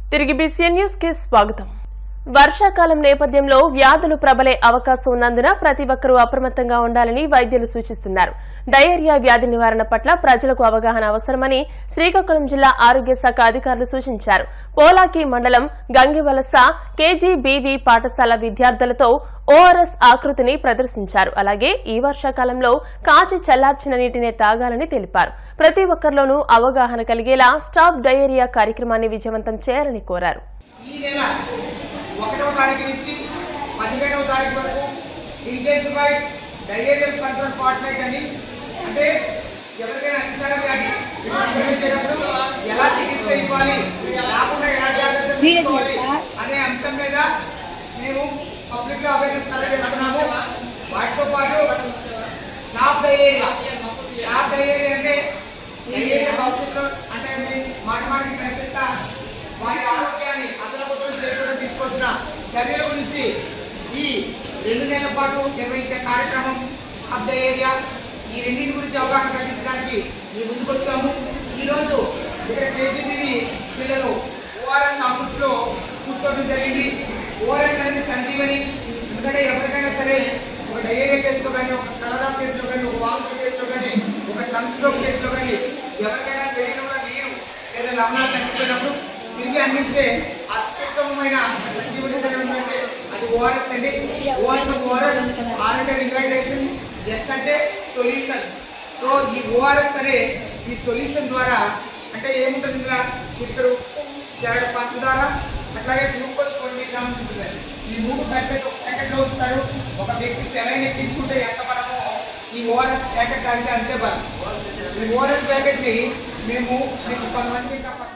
తిరిగి BCN news కి స్వాగతం వర్షాకాలం నేపథ్యంలో వ్యాధులు ప్రబలే అవకాశం ఉన్నందున ప్రతి ఒక్కరూ అప్రమత్తంగా ఉండాలని వైద్యులు సూచిస్తున్నారు డయేరియా వ్యాధి నివారణ పట్ల ప్రజలకు అవగాహన అవసరమని శ్రీకాకుళం జిల్లా ఆరోగ్య శాఖ అధికారులు సూచించారు పోలాకి మండలం గంగివలస కేజీబీవీ పాఠశాల విద్యార్థులతో ఓఆర్ఎస్ ఆకృతిని ప్రదర్శించారు అలాగే ఈ వర్షాకాలంలో కాచి చల్లార్చిన నీటినే తాగాలని తెలిపారు ప్రతి ఒక్కరిలోనూ అవగాహన కలిగేలా స్టాప్ డయేరియా కార్యక్రమాన్ని విజయవంతం చేయాలని కోరారు ఈ నెల ఒకటవ తారీఖు నుంచి పదిహేనవ తారీఖు వరకు ఇంటెన్సిఫైడ్ డైరియల్ కంట్రోల్ ఫార్ట్నైట్ అని అంటే ఎవరికైనా అతిసార వ్యాధి నిర్వహించేటప్పుడు ఎలా చికిత్స ఇవ్వాలి రాకుండా ఎలా జాగ్రత్తలు తీసుకోవాలి అనే అంశం మీద మేము పబ్లిక్ లో అవేర్నెస్ కలెక్ట్ చేస్తున్నాము వాటితో పాటు స్టాప్ డయేరియా స్టాప్ డయేరియా అంటే డయేరియా భవిష్యత్తులో అంటే మేము మాట మాటికి కనిపిస్తా వారి ఆరోగ్యాన్ని అదలపుతం చేయకుండా తీసుకొచ్చిన చర్యల గురించి ఈ రెండు నెలల పాటు నిర్వహించే కార్యక్రమం ఆఫ్ ద ఏరియా ఈ రెండింటి గురించి అవగాహన కల్పించడానికి మేము ముందుకు వచ్చాము ఈరోజు ఇక్కడ కేజీబీవి పిల్లలు ఓఆర్ఎస్ ఆఫీస్లో కూర్చోవడం జరిగింది ఓఆర్ఎస్ అనేది సంజీవని ఎందుకంటే ఎవరికైనా సరే ఒక డయేరియా కేసులో కానీ ఒక కలరా కేసులో కానీ ఒక వాంతుల కేసులో కానీ ఒక సన్స్ట్రోక్ కేసులో కానీ ఎవరికైనా శరీరంలో నీరు లేదా లవణాలు తగ్గిపోయినప్పుడు తిరిగి అందించే అత్యుత్తమమైన జీవన అంటే అది ఓఆర్ఎస్ అండి ఓఆర్ఎస్ ఓఆర్ఎస్ ఆర్ అంటే రికమెండేషన్ ఎస్ అంటే సొల్యూషన్ సో ఈ ఓఆర్ఎస్ అనే ఈ సొల్యూషన్ ద్వారా అంటే ఏముంటుంది ఇందులో చిక్కరు చెరడు పంచదార అట్లాగే గ్లూకోజ్ ట్వంటీ గ్రామ్స్ ఉంటుంది ఈ మూడు ప్యాకెట్ ఒక ప్యాకెట్లో ఉంచుతారు ఒక వ్యక్తి సెలైన్ ఎక్కించుకుంటే ఎంత బలమో ఈ ఓఆర్ఎస్ ప్యాకెట్ దానికి అంతే బలం ఈ ఓఆర్ఎస్ ప్యాకెట్ని మేము మీకు కొంతమంది ఇంకా పక్కన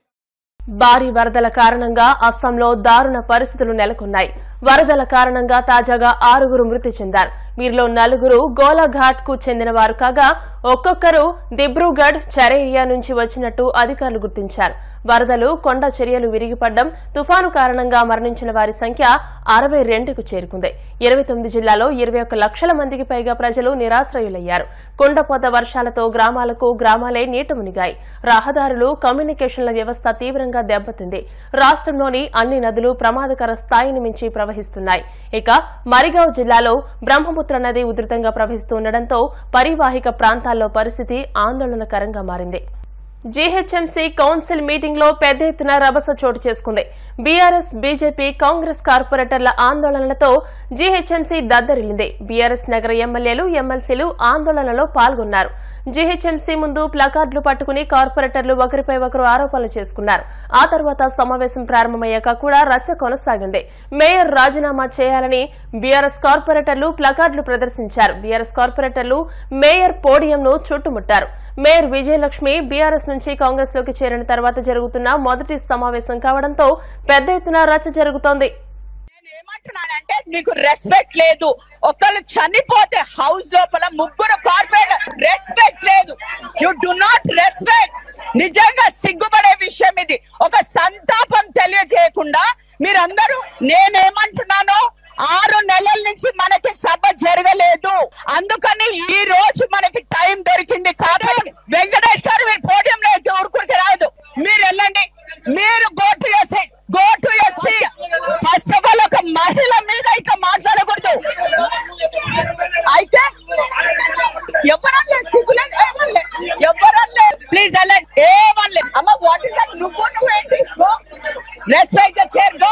భారీ వరదల కారణంగా అస్సాంలో దారుణ పరిస్థితులు నెలకొన్నాయి వరదల కారణంగా తాజాగా ఆరుగురు మృతి చెందారు వీరిలో నలుగురు గోలాఘాట్ కు చెందిన వారు కాగా ఒక్కొక్కరు దిబ్రూగఢ్ చరేరియా నుంచి వచ్చినట్టు అధికారులు గుర్తించారు వరదలు కొండ చర్యలు విరిగిపడ్డం తుఫాను కారణంగా మరణించిన వారి సంఖ్య అరవై రెండుకు చేరుకుంది ఇరవై తొమ్మిది జిల్లాలో ఇరవై ఒక్క లక్షల మందికి పైగా ప్రజలు నిరాశ్రయులయ్యారు కుండపోత వర్షాలతో గ్రామాలకు గ్రామాలే నీట మునిగాయి రహదారులు కమ్యూనికేషన్ల వ్యవస్థ తీవ్రంగా దెబ్బతింది రాష్ట్రంలోని అన్ని నదులు ప్రమాదకర స్థాయిని మించి ప్రవహిస్తున్నాయి ఇక మరిగావ్ జిల్లాలో బ్రహ్మపుత్ర నది ఉధృతంగా ప్రవహిస్తుండటంతో పరివాహిక ప్రాంతాల్లో పరిస్థితి ఆందోళనకరంగా మారింది జీహెచ్ఎంసీ కౌన్సిల్ మీటింగ్ లో పెద్ద ఎత్తున రభస చోటు చేసుకుంది బీఆర్ఎస్ బీజేపీ కాంగ్రెస్ కార్పొరేటర్ల ఆందోళనలతో జీహెచ్ఎంసీ దద్దరిల్లింది బీఆర్ఎస్ నగర ఎమ్మెల్యేలు ఎమ్మెల్సీలు ఆందోళనలో పాల్గొన్నారు జీహెచ్ఎంసీ ముందు ప్లకార్డులు పట్టుకుని కార్పొరేటర్లు ఒకరిపై ఒకరు ఆరోపణలు చేసుకున్నారు ఆ తర్వాత సమావేశం ప్రారంభమయ్యాక కూడా రచ్చ కొనసాగింది మేయర్ రాజీనామా చేయాలని బీఆర్ఎస్ కార్పొరేటర్లు ప్లకార్డులు ప్రదర్శించారు బీఆర్ఎస్ కార్పొరేటర్లు మేయర్ పోడియంను చుట్టుముట్టారు మేయర్ విజయలక్ష్మి బీఆర్ఎస్ నుంచి కాంగ్రెస్ లోకి చేరిన తర్వాత జరుగుతున్న మొదటి సమావేశం కావడంతో పెద్ద ఎత్తున రచ్చ జరుగుతోంది నేను ఏమంటున్నానంటే నీకు రెస్పెక్ట్ లేదు ఒకళ్ళు చనిపోతే హౌస్ లోపల ముగ్గురు కార్పొరేట్ రెస్పెక్ట్ లేదు యు డు నాట్ రెస్పెక్ట్ నిజంగా సిగ్గుపడే విషయం ఇది ఒక సంతాపం తెలియజేయకుండా మీరందరూ నేనేమంటున్నానో ఆరు నెలల నుంచి మనకి సభ జరగలేదు అందుకని ఈ రోజు మనకి టైం దొరికింది కాబట్టి వెంకటేష్ గారు మీరు పోడియంలో ఎక్కి ఊరుకురికి రాదు మీరు వెళ్ళండి మీరు go to your side go to your seat first of all ఒక మహిళ మీద ఇట్లా మాట్లాడకూడదు అయితే ఎవరన్నా సిగ్గులేదు ఏమనలే ఎవరన్నా ప్లీజ్ వెళ్ళండి ఏమనలే అమ్మ వాట్ ఇస్ దట్ నువ్వు నువ్వేంటి go respect the chair go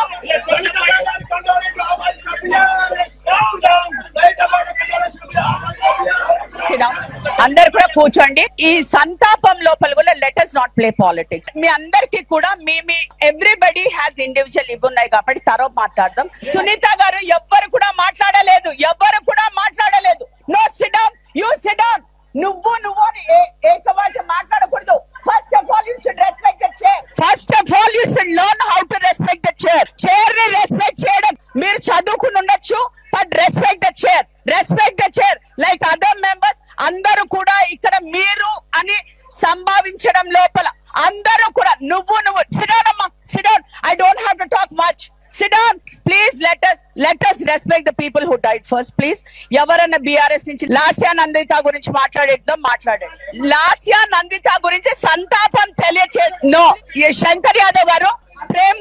అందరు కూడా కూర్చోండి ఈ సంతాపం లోపల కూడా లెటర్స్ నాట్ ప్లే పాలిటిక్స్ మీ అందరికి కూడా మీ మీ ఎవ్రీబడి హ్యాస్ ఇండివిజువల్ ఇవి ఉన్నాయి కాబట్టి తర్వాత మాట్లాడదాం సునీత గారు ఎవ్వరు కూడా మాట్లాడలేదు ఎవ్వరు కూడా మాట్లాడలేదు నో సిడౌన్ యూ సిడౌన్ నువ్వు నువ్వు అని ఏ- ఏకవాచ మాట్లాడకూడదు first of all you should respect the chair first of all you should learn how to respect the chair chair ని రెస్పెక్ట్ చేయడం మీరు చదువుకుని ఉండొచ్చు but respect the chair respect the chair like other members అందరూ కూడా ఇక్కడ మీరు అని సంభావించడం లోపల అందరూ కూడా నువ్వు నువ్వు సిడౌన్ అమ్మా sit down I don't have to talk much sit down please let us let us respect the people who died first please ఎవరన్నా బీఆర్ఎస్ నుంచి లాస్యా నందిత గురించి మాట్లాడేద్దాం మాట్లాడండి లాస్యా నందిత గురించి సంతాపం తెలియచే నో శంకర్ యాదవ్ గారు ప్రేమ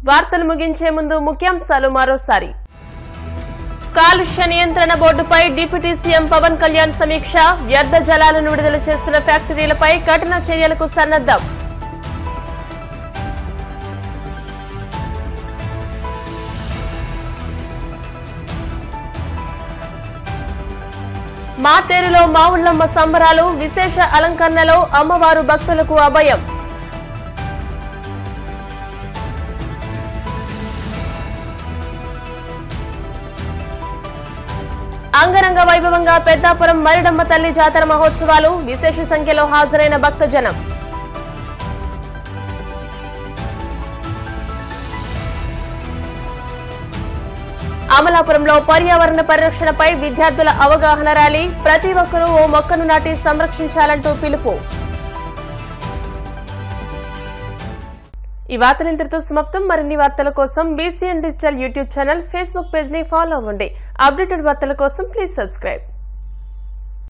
వార్తలు ముగించే ముందు ముఖ్యాంశాలు మరోసారి కాలుష్య నియంత్రణ బోర్డుపై డిప్యూటీ సీఎం పవన్ కళ్యాణ్ సమీక్ష వ్యర్థ జలాలను విడుదల చేస్తున్న ఫ్యాక్టరీలపై కఠిన చర్యలకు సన్నద్దం మాతేరులో మావుళ్ళమ్మ సంబరాలు విశేష అలంకరణలో అమ్మవారు భక్తులకు అభయం అంగరంగ వైభవంగా పెద్దాపురం మరిడమ్మ తల్లి జాతర మహోత్సవాలు విశేష సంఖ్యలో హాజరైన భక్తజనం అమలాపురంలో పర్యావరణ పరిరక్షణపై విద్యార్థుల అవగాహన ర్యాలీ ప్రతి ఒక్కరూ ఓ మొక్కను నాటి సంరక్షించాలంటూ పిలుపు ఈ వార్తలు ఇంతటితో సమాప్తం మరిన్ని వార్తల కోసం BCN digital YouTube channel Facebook page ని ఫాలో అవ్వండి అప్డేటెడ్ వార్తల కోసం ప్లీజ్ సబ్స్క్రైబ్